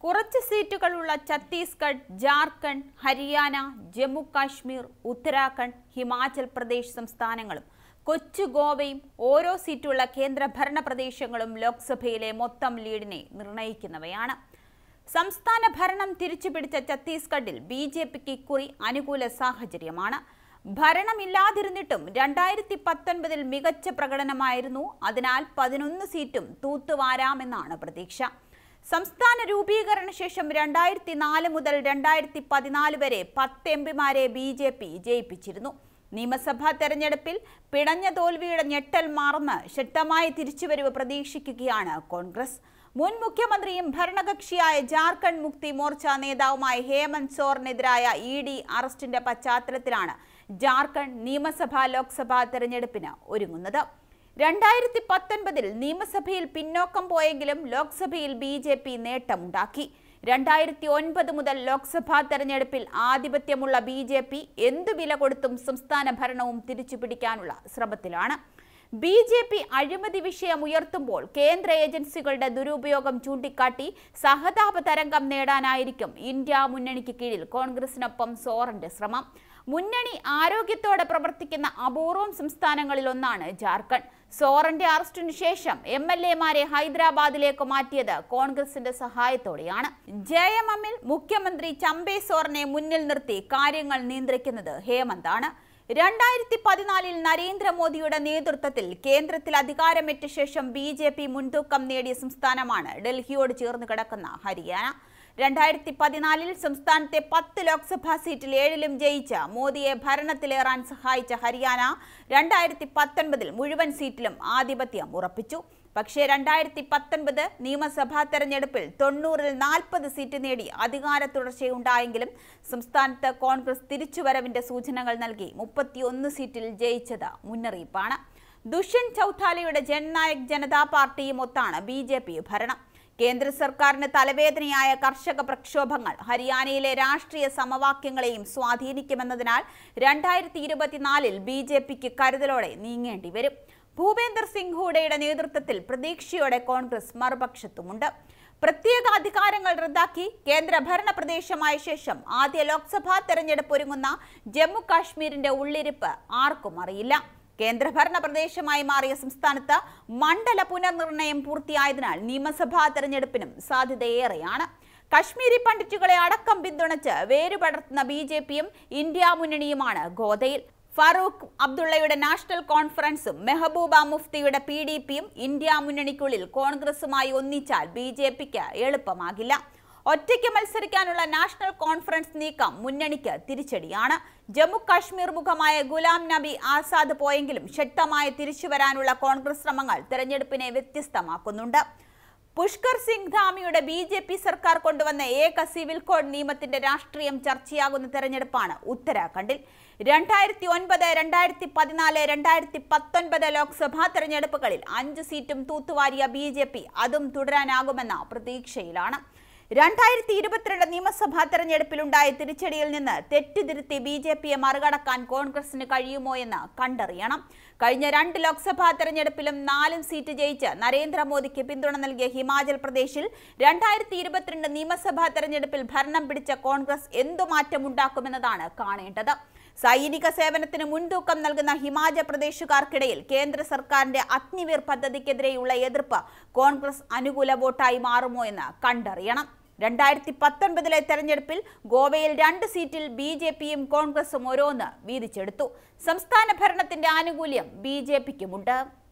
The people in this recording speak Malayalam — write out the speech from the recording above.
കുറച്ച് സീറ്റുകളുള്ള ഛത്തീസ്ഗഡ് ജാർഖണ്ഡ് ഹരിയാന ജമ്മു കാശ്മീർ ഉത്തരാഖണ്ഡ് ഹിമാചൽ പ്രദേശ് സംസ്ഥാനങ്ങളും കൊച്ചു ഗോവയും ഓരോ സീറ്റുള്ള കേന്ദ്രഭരണ പ്രദേശങ്ങളും ലോക്സഭയിലെ മൊത്തം ലീഡിനെ നിർണയിക്കുന്നവയാണ് സംസ്ഥാന ഭരണം തിരിച്ചുപിടിച്ച ഛത്തീസ്ഗഡിൽ ബി ജെ പിക്ക് ഇക്കുറി അനുകൂല സാഹചര്യമാണ് ഭരണമില്ലാതിരുന്നിട്ടും രണ്ടായിരത്തി പത്തൊൻപതിൽ മികച്ച പ്രകടനമായിരുന്നു അതിനാൽ പതിനൊന്ന് സീറ്റും തൂത്തുവാരാമെന്നാണ് പ്രതീക്ഷ സംസ്ഥാന രൂപീകരണ ശേഷം രണ്ടായിരത്തി നാല് മുതൽ രണ്ടായിരത്തി പതിനാല് വരെ പത്ത് എം പിമാരെ ബി ജെ പി ജയിപ്പിച്ചിരുന്നു നിയമസഭാ തെരഞ്ഞെടുപ്പിൽ പിടഞ്ഞ തോൽവിയുടെ ഞെട്ടൽ മാറുന്ന ശക്തമായ തിരിച്ചുവരവ് പ്രതീക്ഷിക്കുകയാണ് കോൺഗ്രസ് മുൻ മുഖ്യമന്ത്രിയും ഭരണകക്ഷിയായ ജാർഖണ്ഡ് മുക്തി മോർച്ച നേതാവുമായ ഹേമന്ത് സോറിനെതിരായ ഇ ഡി അറസ്റ്റിന്റെ പശ്ചാത്തലത്തിലാണ് ജാർഖണ്ഡ് നിയമസഭാ ലോക്സഭാ തെരഞ്ഞെടുപ്പിന് ഒരുങ്ങുന്നത് രണ്ടായിരത്തി പത്തൊൻപതിൽ നിയമസഭയിൽ പിന്നോക്കം പോയെങ്കിലും ലോക്സഭയിൽ ബി ജെ പി നേട്ടമുണ്ടാക്കി രണ്ടായിരത്തി ഒൻപത് മുതൽ ലോക്സഭാ തെരഞ്ഞെടുപ്പിൽ ആധിപത്യമുള്ള ബി ജെ പി എന്തു വില കൊടുത്തും സംസ്ഥാന ഭരണവും തിരിച്ചുപിടിക്കാനുള്ള ശ്രമത്തിലാണ് ബി ജെ പി അഴിമതി വിഷയം ഉയർത്തുമ്പോൾ കേന്ദ്ര ഏജൻസികളുടെ ദുരുപയോഗം ചൂണ്ടിക്കാട്ടി സഹതാപ തരംഗം നേടാനായിരിക്കും ഇന്ത്യ മുന്നണിക്ക് കീഴിൽ കോൺഗ്രസിനൊപ്പം സോറന്റെ ശ്രമം മുന്നണി ആരോഗ്യത്തോടെ പ്രവർത്തിക്കുന്ന അപൂർവം സംസ്ഥാനങ്ങളിൽ ഒന്നാണ് ജാർഖണ്ഡ് സോറന്റെ അറസ്റ്റിനു ശേഷം എം എൽ എമാരെ ഹൈദരാബാദിലേക്ക് മാറ്റിയത് കോൺഗ്രസിന്റെ സഹായത്തോടെയാണ് ജെ എം എമ്മിൽ മുഖ്യമന്ത്രി ചമ്പേ സോറിനെ മുന്നിൽ നിർത്തി കാര്യങ്ങൾ നിയന്ത്രിക്കുന്നത് ഹേമന്താണ് രണ്ടായിരത്തി പതിനാലിൽ നരേന്ദ്രമോദിയുടെ നേതൃത്വത്തിൽ കേന്ദ്രത്തിൽ അധികാരമേറ്റ ശേഷം ബി ജെ പി മുൻതൂക്കം നേടിയ സംസ്ഥാനമാണ് ഡൽഹിയോട് ചേർന്ന് കിടക്കുന്ന ഹരിയാന രണ്ടായിരത്തി പതിനാലിൽ സംസ്ഥാനത്തെ പത്ത് ലോക്സഭാ സീറ്റിൽ ഏഴിലും ജയിച്ച മോദിയെ ഭരണത്തിലേറാൻ സഹായിച്ച ഹരിയാന രണ്ടായിരത്തി പത്തൊൻപതിൽ മുഴുവൻ സീറ്റിലും ആധിപത്യം ഉറപ്പിച്ചു പക്ഷേ രണ്ടായിരത്തി പത്തൊൻപത് നിയമസഭാ തെരഞ്ഞെടുപ്പിൽ തൊണ്ണൂറിൽ നാൽപ്പത് സീറ്റ് നേടി അധികാര തുടർച്ചയുണ്ടായെങ്കിലും സംസ്ഥാനത്ത് കോൺഗ്രസ് തിരിച്ചുവരവിന്റെ സൂചനകൾ നൽകി മുപ്പത്തിയൊന്ന് സീറ്റിൽ ജയിച്ചത് മുന്നറിയിപ്പാണ് ദുഷ്യന്ത് ചൌഥാലയുടെ ജൻനായക് ജനതാ പാർട്ടിയും ഒത്താണ് ബി ജെ പി ഭരണം കേന്ദ്ര സർക്കാരിന് തലവേദനയായ കർഷക പ്രക്ഷോഭങ്ങൾ ഹരിയാനയിലെ രാഷ്ട്രീയ സമവാക്യങ്ങളെയും സ്വാധീനിക്കുമെന്നതിനാൽ രണ്ടായിരത്തി ഇരുപത്തിനാലിൽ ബി ജെ പിക്ക് കരുതലോടെ നീങ്ങേണ്ടി വരും ഭൂപേന്ദർ സിംഗ് ഹൂഡയുടെ നേതൃത്വത്തിൽ പ്രതീക്ഷയോടെ കോൺഗ്രസ് മറുപക്ഷത്തുമുണ്ട് പ്രത്യേക അധികാരങ്ങൾ റദ്ദാക്കി കേന്ദ്ര ഭരണ പ്രദേശമായ ശേഷം ആദ്യ ലോക്സഭാ തെരഞ്ഞെടുപ്പ് ഒരുങ്ങുന്ന ജമ്മു കാശ്മീരിന്റെ ഉള്ളിരിപ്പ് ആർക്കും അറിയില്ല കേന്ദ്രഭരണ പ്രദേശമായി മാറിയ സംസ്ഥാനത്ത് മണ്ഡല പുനർനിർണയം പൂർത്തിയായതിനാൽ നിയമസഭാ തെരഞ്ഞെടുപ്പിനും സാധ്യതയേറെയാണ് കശ്മീരി പണ്ഡിറ്റുകളെ അടക്കം പിന്തുണച്ച് വേരുപടർത്തുന്ന ബി ജെ പിയും ഇന്ത്യ മുന്നണിയുമാണ് ഗോദയിൽ ഫറൂഖ് അബ്ദുള്ളയുടെ നാഷണൽ കോൺഫറൻസും മെഹബൂബ മുഫ്തിയുടെ പി ഡി പിയും ഇന്ത്യ മുന്നണിക്കുള്ളിൽ കോൺഗ്രസുമായി ഒന്നിച്ചാൽ ബി ജെ പിക്ക് എളുപ്പമാകില്ല ഒറ്റയ്ക്ക് മത്സരിക്കാനുള്ള നാഷണൽ കോൺഫറൻസ് നീക്കം മുന്നണിക്ക് തിരിച്ചടിയാണ് ജമ്മു കാശ്മീർ മുഖമായ ഗുലാം നബി ആസാദ് പോയെങ്കിലും ശക്തമായ തിരിച്ചുവരാനുള്ള കോൺഗ്രസ് ശ്രമങ്ങൾ തെരഞ്ഞെടുപ്പിനെ വ്യത്യസ്തമാക്കുന്നുണ്ട് പുഷ്കർ സിംഗ് ധാമിയുടെ ബി ജെ പി സർക്കാർ കൊണ്ടുവന്ന ഏക സിവിൽ കോഡ് നിയമത്തിന്റെ രാഷ്ട്രീയം ചർച്ചയാകുന്ന തെരഞ്ഞെടുപ്പാണ് ഉത്തരാഖണ്ഡിൽ രണ്ടായിരത്തി ഒൻപത് രണ്ടായിരത്തി പതിനാല് രണ്ടായിരത്തി പത്തൊൻപത് ലോക്സഭാ തെരഞ്ഞെടുപ്പുകളിൽ അഞ്ച് സീറ്റും തൂത്തുവാരിയ ബി ജെ പി അതും തുടരാനാകുമെന്ന പ്രതീക്ഷയിലാണ് രണ്ടായിരത്തി ഇരുപത്തിരണ്ട് നിയമസഭാ തെരഞ്ഞെടുപ്പിലുണ്ടായ തിരിച്ചടിയിൽ നിന്ന് തെറ്റിതിരുത്തി ബി ജെ പിയെ മറികടക്കാൻ കോൺഗ്രസിന് കഴിയുമോ എന്ന് കണ്ടറിയണം കഴിഞ്ഞ രണ്ട് ലോക്സഭാ തെരഞ്ഞെടുപ്പിലും നാലും സീറ്റ് ജയിച്ച് നരേന്ദ്രമോദിക്ക് പിന്തുണ നൽകിയ ഹിമാചൽ പ്രദേശിൽ രണ്ടായിരത്തി ഇരുപത്തിരണ്ട് നിയമസഭാ തെരഞ്ഞെടുപ്പിൽ ഭരണം പിടിച്ച കോൺഗ്രസ് എന്തു മാറ്റമുണ്ടാക്കുമെന്നതാണ് കാണേണ്ടത് സൈനിക സേവനത്തിന് മുൻതൂക്കം നൽകുന്ന ഹിമാചൽ പ്രദേശുകാർക്കിടയിൽ കേന്ദ്ര സർക്കാരിന്റെ അഗ്നിവീർ പദ്ധതിക്കെതിരെയുള്ള എതിർപ്പ് കോൺഗ്രസ് അനുകൂല വോട്ടായി മാറുമോ എന്ന് കണ്ടറിയണം രണ്ടായിരത്തി പത്തൊൻപതിലെ തെരഞ്ഞെടുപ്പിൽ ഗോവയിൽ രണ്ട് സീറ്റിൽ ബി ജെ പിയും കോൺഗ്രസും ഓരോന്ന് വീതിച്ചെടുത്തു സംസ്ഥാന ഭരണത്തിന്റെ ആനുകൂല്യം ബി ജെ പിക്കുമുണ്ട്